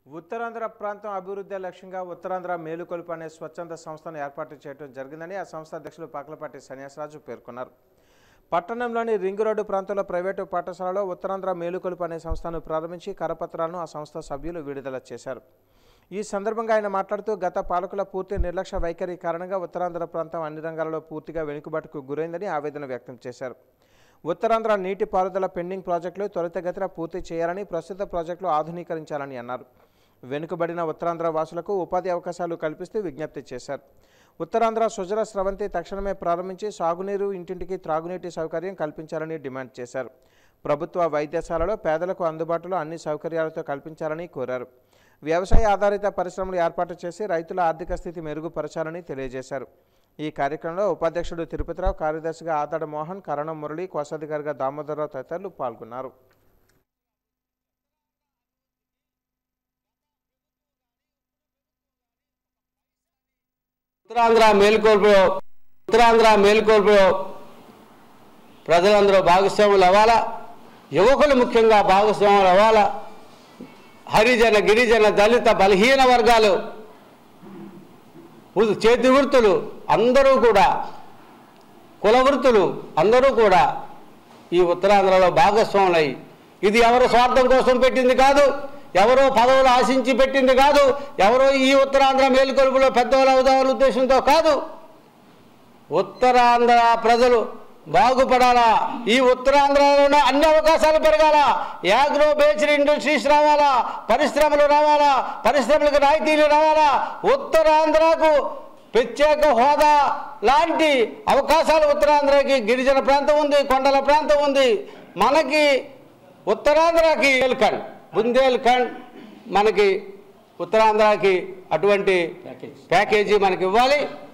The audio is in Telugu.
ఉత్తరాంధ్ర ప్రాంతం అభివృద్ధి లక్ష్యంగా ఉత్తరాంధ్ర మేలుకొలుపు అనే స్వచ్ఛంద సంస్థను ఏర్పాటు చేయడం జరిగిందని ఆ సంస్థ అధ్యక్షులు పాకలపాటి సన్యాసరాజు పేర్కొన్నారు పట్టణంలోని రింగు రోడ్డు ప్రాంతంలో ప్రైవేటు పాఠశాలలో ఉత్తరాంధ్ర మేలుకొలుపు అనే సంస్థను ప్రారంభించి కరపత్రాలను ఆ సంస్థ సభ్యులు విడుదల చేశారు ఈ సందర్భంగా ఆయన మాట్లాడుతూ గత పాలకుల పూర్తి నిర్లక్ష్య వైఖరి కారణంగా ఉత్తరాంధ్ర ప్రాంతం అన్ని రంగాలలో పూర్తిగా వెనుకబాటుకు గురైందని ఆవేదన వ్యక్తం చేశారు ఉత్తరాంధ్ర నీటి పారుదల పెండింగ్ ప్రాజెక్టులు త్వరితగతిన పూర్తి చేయాలని ప్రస్తుత ప్రాజెక్టులు ఆధునీకరించాలని అన్నారు వెనుకబడిన ఉత్తరాంధ్ర వాసులకు ఉపాధి అవకాశాలు కల్పిస్తూ విజ్ఞప్తి చేశారు ఉత్తరాంధ్ర సుజల స్రవంతి తక్షణమే ప్రారంభించి సాగునీరు ఇంటింటికి త్రాగునీటి సౌకర్యం కల్పించాలని డిమాండ్ చేశారు ప్రభుత్వ వైద్యశాలలో పేదలకు అందుబాటులో అన్ని సౌకర్యాలతో కల్పించాలని కోరారు వ్యవసాయ ఆధారిత పరిశ్రమలు ఏర్పాటు చేసి రైతుల ఆర్థిక స్థితి మెరుగుపరచాలని తెలియజేశారు ఈ కార్యక్రమంలో ఉపాధ్యక్షుడు తిరుపతిరావు కార్యదర్శిగా ఆదాడ మోహన్ కరణం మురళి కోశాధికారిగా దామోదరరావు తదితరులు పాల్గొన్నారు ఉత్తరాంధ్ర మేల్కొల్పు ఉత్తరాంధ్ర మేల్కొల్పులో ప్రజలందరూ భాగస్వాములు అవ్వాలా యువకులు ముఖ్యంగా భాగస్వాములు అవ్వాలా హరిజన గిరిజన దళిత బలహీన వర్గాలు వృ- చేతి వృత్తులు అందరూ కూడా కుల వృత్తులు అందరూ కూడా ఈ ఉత్తరాంధ్రలో భాగస్వాములై ఇది ఎవరు స్వార్థం కోసం పెట్టింది కాదు ఎవరో పదవులు ఆశించి పెట్టింది కాదు ఎవరో ఈ ఉత్తరాంధ్ర మేలుకొలుపులో పెద్దవాళ్ళు అవుదామనే ఉద్దేశంతో కాదు ఉత్తరాంధ్ర ప్రజలు బాగుపడాలా ఈ ఉత్తరాంధ్రలోనే అన్ని అవకాశాలు పెరగాల యాగ్రో బేస్డ్ ఇండస్ట్రీస్ రావాలా పరిశ్రమలు రావాలా పరిశ్రమలకు రాయితీలు రావాలా ఉత్తరాంధ్రకు ప్రత్యేక హోదా లాంటి అవకాశాలు ఉత్తరాంధ్రకి గిరిజన ప్రాంతం ఉంది కొండల ప్రాంతం ఉంది మనకి ఉత్తరాంధ్రకి బుందేల్ఖండ్ బుందేల్ఖండ్ మనకి ఉత్తరాంధ్రకి అటువంటి ప్యాకేజీ మనకి ఇవ్వాలి